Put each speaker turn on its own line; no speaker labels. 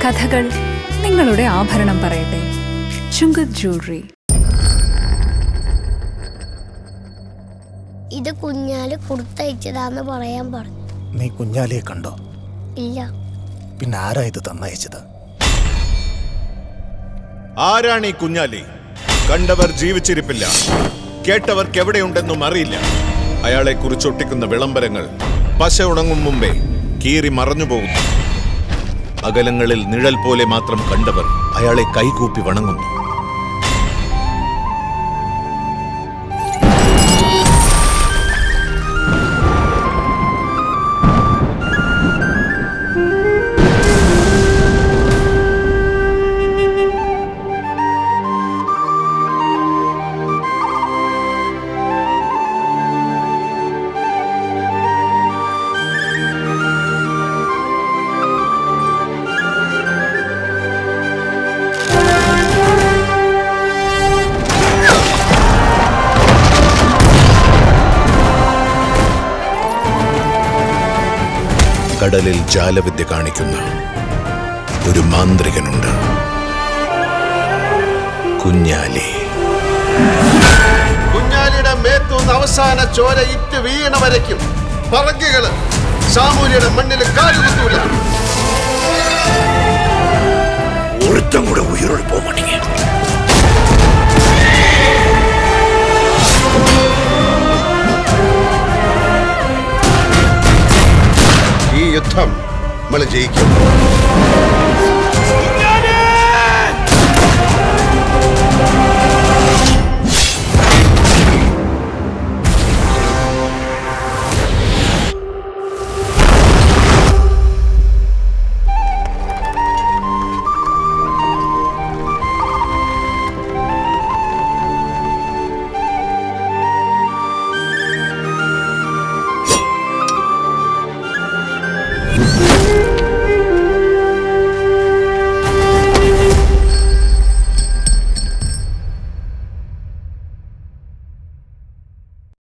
കഥകൾ നിങ്ങളുടെ ആഭരണം പറയട്ടെ ചുങ്കത് ജ്വല്ലറി
ഇത് കുഞ്ഞാല് കൊടുത്തയച്ചതാന്ന് പറയാൻ പറഞ്ഞു
നീ കുഞ്ഞാലിയെ കണ്ടോ
ഇല്ല
പിന്നെ ആരാ ഇത് തന്നയച്ചത്
ആരാണ് ഈ കുഞ്ഞാലി കണ്ടവർ ജീവിച്ചിരിപ്പില്ല കേട്ടവർക്ക് എവിടെയുണ്ടെന്നും അറിയില്ല അയാളെ കുറിച്ചൊട്ടിക്കുന്ന വിളംബരങ്ങൾ പശ ഉണങ്ങും മുമ്പേ കീറി മറഞ്ഞു പോകുന്നു അകലങ്ങളിൽ നിഴൽ പോലെ മാത്രം കണ്ടവർ അയാളെ കൈകൂപ്പി വണങ്ങുന്നു കടലിൽ ജാലവിദ്യ കാണിക്കുന്ന ഒരു മാന്ത്രികനുണ്ട് കുഞ്ഞാലി
കുഞ്ഞാലിയുടെ മേത്തൂന്ന് അവസാന ചോര ഇറ്റ് വീണ വരയ്ക്കും പറങ്കികള് സാമൂലിയുടെ മണ്ണിൽ കാലുകുത്തൂല
ഒരുത്തം കൂടെ ഉയരോട് പോകണെങ്കിൽ
ഈ യുദ്ധം നമ്മൾ ജയിക്കും